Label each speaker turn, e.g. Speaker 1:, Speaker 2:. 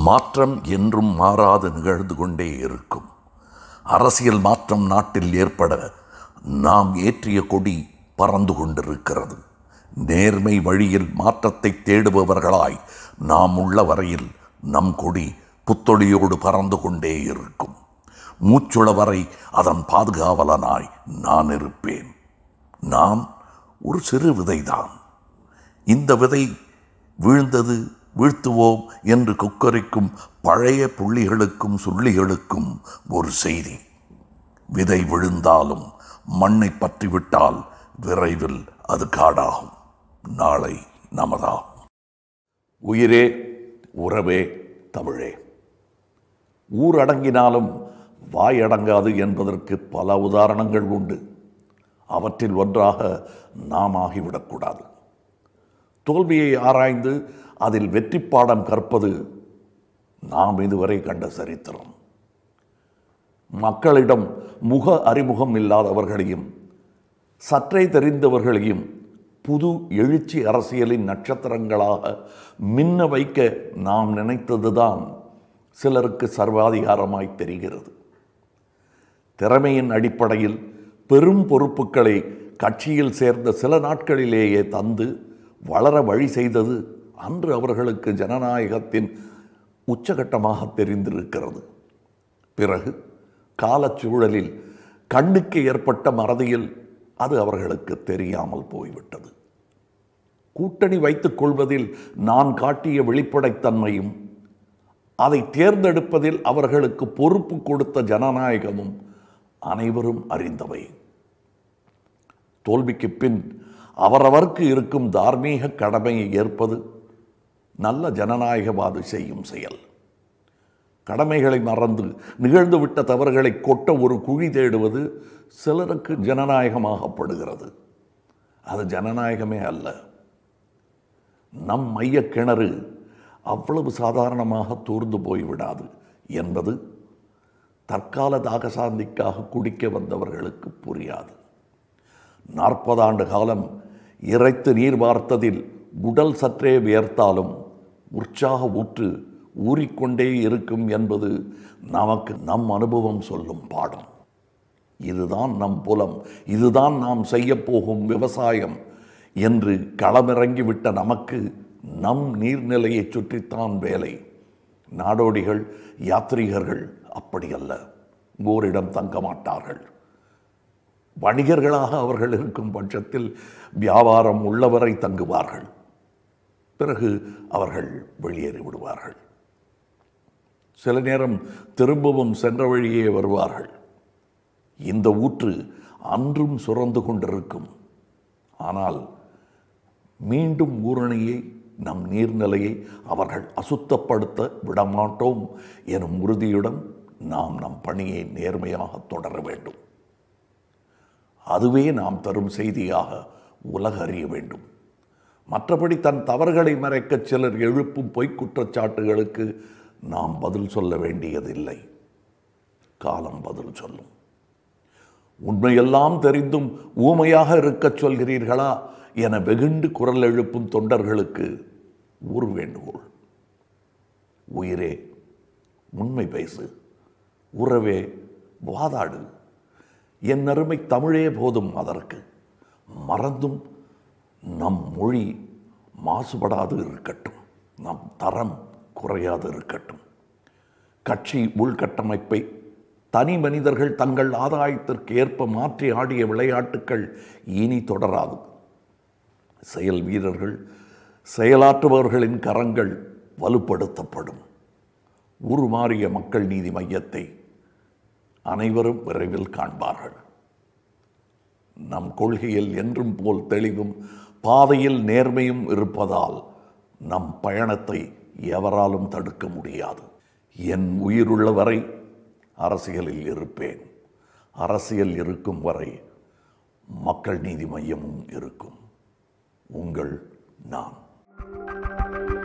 Speaker 1: மாற்றம் என்றும் மாறாது நிகழ்ந்து கொண்டே இருக்கும் அரசியல் மாற்றம் நாட்டில் ஏற்பட நாம் ஏற்றிய கொடி பறந்து கொண்டிருக்கிறது நேர்மை வழியில் மாற்றத்தை தேடுபவர்களாய் நாம் உள்ள வரையில் நம் கொடி புத்தொழியோடு பறந்து கொண்டே இருக்கும் மூச்சுள வரை அதன் பாதுகாவலனாய் நான் இருப்பேன் நான் ஒரு சிறு விதைதான் இந்த விதை வீழ்ந்தது வீழ்த்துவோம் என்று கொக்கரிக்கும் பழைய புள்ளிகளுக்கும் சுள்ளிகளுக்கும் ஒரு செய்தி விதை விழுந்தாலும் மண்ணை பற்றிவிட்டால் விரைவில் அது காடாகும் நாளை நமதாகும் உயிரே உறவே தமிழே ஊர் அடங்கினாலும் வாய் அடங்காது என்பதற்கு பல உதாரணங்கள் உண்டு அவற்றில் ஒன்றாக நாம் ஆகிவிடக்கூடாது தோல்வியை ஆராய்ந்து அதில் வெற்றி பாடம் கற்பது நாம் இதுவரை கண்ட சரித்திரம் மக்களிடம் முக அறிமுகம் இல்லாதவர்களையும் சற்றே தெரிந்தவர்களையும் புது எழுச்சி அரசியலின் நட்சத்திரங்களாக மின்ன வைக்க நாம் நினைத்ததுதான் சிலருக்கு சர்வாதிகாரமாய் தெரிகிறது திறமையின் அடிப்படையில் பெரும் பொறுப்புகளை கட்சியில் சேர்ந்த சில நாட்களிலேயே தந்து வளர வழி செய்தது அன்று அவர்களுக்கு ஜனநாயகத்தின் உச்சகட்டமாக தெரிந்திருக்கிறது பிறகு காலச்சூழலில் கண்ணுக்கு ஏற்பட்ட மறதியில் அது அவர்களுக்கு தெரியாமல் போய்விட்டது கூட்டணி வைத்துக் கொள்வதில் நான் காட்டிய வெளிப்படைத்தன்மையும் அதை தேர்ந்தெடுப்பதில் அவர்களுக்கு பொறுப்பு கொடுத்த ஜனநாயகமும் அனைவரும் அறிந்தவை தோல்விக்கு பின் அவரவர்க்கு இருக்கும் தார்மீக கடமையை ஏற்பது நல்ல ஜனநாயகவாதி செய்யும் செயல் கடமைகளை மறந்து நிகழ்ந்துவிட்ட தவறுகளை கொட்ட ஒரு குழி தேடுவது சிலருக்கு ஜனநாயகமாகப்படுகிறது அது ஜனநாயகமே அல்ல நம் மைய கிணறு அவ்வளவு சாதாரணமாக தூர்ந்து போய்விடாது என்பது தற்கால தாகசாந்திக்காக குடிக்க வந்தவர்களுக்கு புரியாது நாற்பது ஆண்டு காலம் இறைத்து நீர் வார்த்ததில் உடல் சற்றே வியர்த்தாலும் உற்சாக ஊற்று ஊறிக்கொண்டே இருக்கும் என்பது நமக்கு நம் அனுபவம் சொல்லும் பாடம் இதுதான் நம் புலம் இதுதான் நாம் செய்யப்போகும் விவசாயம் என்று களமிறங்கிவிட்ட நமக்கு நம் நீர்நிலையை சுற்றித்தான் வேலை நாடோடிகள் யாத்ரீகர்கள் அப்படி அல்ல ஓரிடம் தங்க மாட்டார்கள் வணிகர்களாக அவர்கள் இருக்கும் பட்சத்தில் வியாபாரம் உள்ளவரை தங்குவார்கள் பிறகு அவர்கள் வெளியேறி விடுவார்கள் சில நேரம் திரும்பவும் சென்ற வழியே வருவார்கள் இந்த ஊற்று அன்றும் சுரந்து கொண்டிருக்கும் ஆனால் மீண்டும் ஊரணியை நம் நீர்நிலையை அவர்கள் அசுத்தப்படுத்த விடமாட்டோம் எனும் உறுதியுடன் நாம் நம் பணியை நேர்மையாக தொடர வேண்டும் அதுவே நாம் தரும் செய்தியாக உலக அறிய வேண்டும் மற்றபடி தன் தவறுகளை மறைக்க சிலர் எழுப்பும் பொய்க் குற்றச்சாட்டுகளுக்கு நாம் பதில் சொல்ல வேண்டியதில்லை காலம் பதில் சொல்லும் உண்மையெல்லாம் தெரிந்தும் ஊமையாக இருக்கச் சொல்கிறீர்களா என வெகுண்டு குரல் எழுப்பும் தொண்டர்களுக்கு ஒரு வேண்டுகோள் உயிரே உண்மை பேசு உறவே வாதாடு என் அருமை தமிழே போதும் அதற்கு மறந்தும் நம் மொழி மாசுபடாது இருக்கட்டும் நம் தரம் குறையாது இருக்கட்டும் கட்சி உள்கட்டமைப்பை தனி மனிதர்கள் தங்கள் ஆதாயத்திற்கு ஏற்ப மாற்றி ஆடிய விளையாட்டுக்கள் இனி தொடராது செயல் வீரர்கள் செயலாற்றுபவர்களின் கரங்கள் வலுப்படுத்தப்படும் உருமாறிய மக்கள் நீதி மையத்தை அனைவரும் விரைவில் காண்பார்கள் நம் கொள்கையில் என்றும் போல் தெளிவும் பாதையில் நேர்மையும் இருப்பதால் நம் பயணத்தை எவராலும் தடுக்க முடியாது என் உயிருள்ள வரை அரசியலில் இருப்பேன் அரசியல் இருக்கும் வரை மக்கள் நீதி மையமும் இருக்கும் உங்கள் நான்